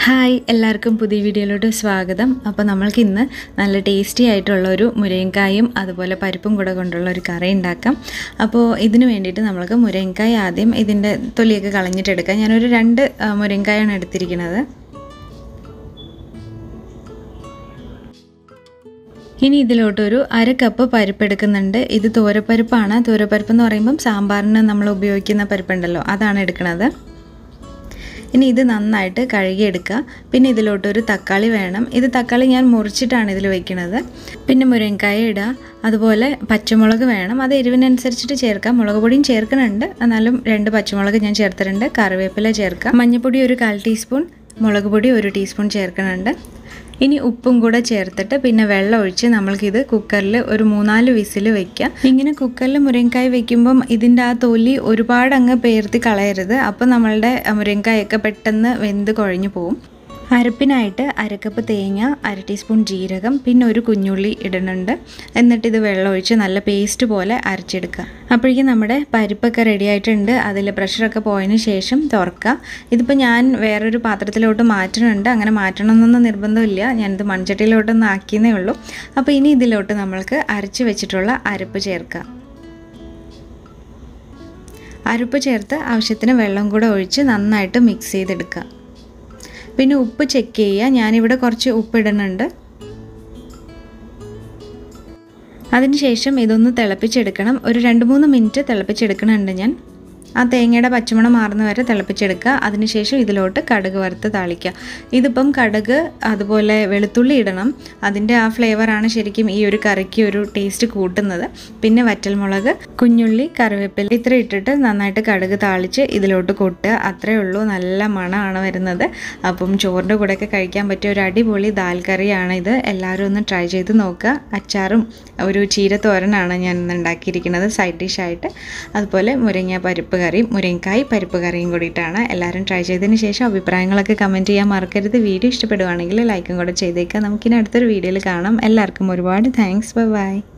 hi എല്ലാവർക്കും പുതിയ വീഡിയോയിലോട്ട് സ്വാഗതം അപ്പോൾ നമ്മൾക്ക് ഇന്ന് നല്ല ടേസ്റ്റി ആയിട്ടുള്ള ഒരു മുരങ്ങക്കായും അതുപോലെ പരിപ്പും കൂടെ കൊണ്ടുള്ള ഒരു കറി ഉണ്ടാക്കാം അപ്പോൾ ഇതിന് വേണ്ടിയിട്ട് നമ്മൾക്ക് മുരങ്ങക്കായ ആദ്യം ഇതിൻ്റെ തൊലിയൊക്കെ കളഞ്ഞിട്ടെടുക്കാം ഞാനൊരു രണ്ട് ആ, മുരങ്ങക്കായാണ് എടുത്തിരിക്കുന്നത് ഇനി ഇതിലോട്ടൊരു അര കപ്പ് പരിപ്പ് എടുക്കുന്നുണ്ട് ഇത് തോരപ്പരിപ്പാണ് തോരപ്പരിപ്പ് എന്ന് പറയുമ്പം സാമ്പാറിന് നമ്മൾ ഉപയോഗിക്കുന്ന പരിപ്പുണ്ടല്ലോ അതാണ് എടുക്കുന്നത് ഇനി ഇത് നന്നായിട്ട് കഴുകിയെടുക്കുക പിന്നെ ഇതിലോട്ടൊരു തക്കാളി വേണം ഇത് തക്കാളി ഞാൻ മുറിച്ചിട്ടാണ് ഇതിൽ വെക്കുന്നത് പിന്നെ മുരിങ്ങക്കായ ഇടുക അതുപോലെ പച്ചമുളക് വേണം അത് എരിവിനനുസരിച്ചിട്ട് ചേർക്കാം മുളക് പൊടിയും ചേർക്കുന്നുണ്ട് എന്നാലും രണ്ട് പച്ചമുളക് ഞാൻ ചേർത്തിട്ടുണ്ട് കറിവേപ്പില ചേർക്കാം മഞ്ഞൾപ്പൊടി ഒരു കാൽ ടീസ്പൂൺ മുളക് പൊടി ഒരു ടീസ്പൂൺ ചേർക്കുന്നുണ്ട് ഇനി ഉപ്പും കൂടെ ചേർത്തിട്ട് പിന്നെ വെള്ളം ഒഴിച്ച് നമ്മൾക്കിത് കുക്കറിൽ ഒരു മൂന്നാല് വിസിൽ വെക്കാം ഇങ്ങനെ കുക്കറിൽ മുരിങ്ങക്കായ വെക്കുമ്പം ഇതിൻ്റെ ആ തൊലി ഒരുപാട് അങ്ങ് പേർത്തി കളയരുത് അപ്പോൾ നമ്മളുടെ മുരിങ്ങക്കായൊക്കെ പെട്ടെന്ന് വെന്ത് കുഴഞ്ഞു പോവും അരപ്പിനായിട്ട് അരക്കപ്പ് തേങ്ങ അര ടീസ്പൂൺ ജീരകം പിന്നെ ഒരു കുഞ്ഞുള്ളി ഇടുന്നുണ്ട് എന്നിട്ട് ഇത് വെള്ളം ഒഴിച്ച് നല്ല പേസ്റ്റ് പോലെ അരച്ചെടുക്കുക അപ്പോഴേക്കും നമ്മുടെ പരിപ്പൊക്കെ റെഡി ആയിട്ടുണ്ട് അതിൽ പ്രഷറൊക്കെ പോയതിന് ശേഷം തുറക്കുക ഇതിപ്പോൾ ഞാൻ വേറൊരു പാത്രത്തിലോട്ട് മാറ്റുന്നുണ്ട് അങ്ങനെ മാറ്റണമെന്നൊന്നും നിർബന്ധമില്ല ഞാനിത് മൺചട്ടിയിലോട്ടൊന്ന് ആക്കിയെന്നേ ഉള്ളൂ അപ്പോൾ ഇനി ഇതിലോട്ട് നമ്മൾക്ക് അരച്ച് വെച്ചിട്ടുള്ള അരപ്പ് ചേർക്കുക അരപ്പ് ചേർത്ത് ആവശ്യത്തിന് വെള്ളം കൂടെ ഒഴിച്ച് നന്നായിട്ട് മിക്സ് ചെയ്തെടുക്കുക പിന്നെ ഉപ്പ് ചെക്ക് ചെയ്യുക ഞാനിവിടെ കുറച്ച് ഉപ്പ് ഇടുന്നുണ്ട് അതിനുശേഷം ഇതൊന്ന് തിളപ്പിച്ചെടുക്കണം ഒരു രണ്ട് മൂന്ന് മിനിറ്റ് തിളപ്പിച്ചെടുക്കണുണ്ട് ഞാൻ ആ തേങ്ങയുടെ പച്ചമണം മാറുന്ന വരെ തിളപ്പിച്ചെടുക്കുക അതിനുശേഷം ഇതിലോട്ട് കടുക് വറുത്ത് താളിക്കുക ഇതിപ്പം കടുക് അതുപോലെ വെളുത്തുള്ളി ഇടണം അതിൻ്റെ ആ ഫ്ലേവറാണ് ശരിക്കും ഈ ഒരു കറിക്ക് ഒരു ടേസ്റ്റ് കൂട്ടുന്നത് പിന്നെ വറ്റൽമുളക് കുഞ്ഞുള്ളി കറിവേപ്പില ഇത്ര ഇട്ടിട്ട് നന്നായിട്ട് കടുക് താളിച്ച് ഇതിലോട്ട് കൊട്ടുക അത്രയേ ഉള്ളൂ നല്ല മണമാണ് വരുന്നത് അപ്പം ചോറിൻ്റെ കൂടെയൊക്കെ കഴിക്കാൻ പറ്റിയ ഒരു അടിപൊളി ദാൽ കറിയാണ് ഇത് എല്ലാവരും ഒന്ന് ട്രൈ ചെയ്ത് നോക്കുക അച്ചാറും ഒരു ചീരത്തോരനാണ് ഞാൻ ഇന്ന് ഉണ്ടാക്കിയിരിക്കുന്നത് സൈഡ് ഡിഷായിട്ട് അതുപോലെ മുരിങ്ങ പരിപ്പ് കറി മുരിങ്ങക്കായ് പരിപ്പ് കറിയും കൂടിയിട്ടാണ് എല്ലാവരും ട്രൈ ചെയ്തതിന് ശേഷം അഭിപ്രായങ്ങളൊക്കെ കമൻറ്റ് ചെയ്യാൻ മറക്കരുത് വീഡിയോ ഇഷ്ടപ്പെടുവാണെങ്കിൽ ലൈക്കും കൂടെ ചെയ്തേക്കാം നമുക്കിനി അടുത്തൊരു വീഡിയോയിൽ കാണാം എല്ലാവർക്കും ഒരുപാട് താങ്ക്സ് ബൈ ബൈ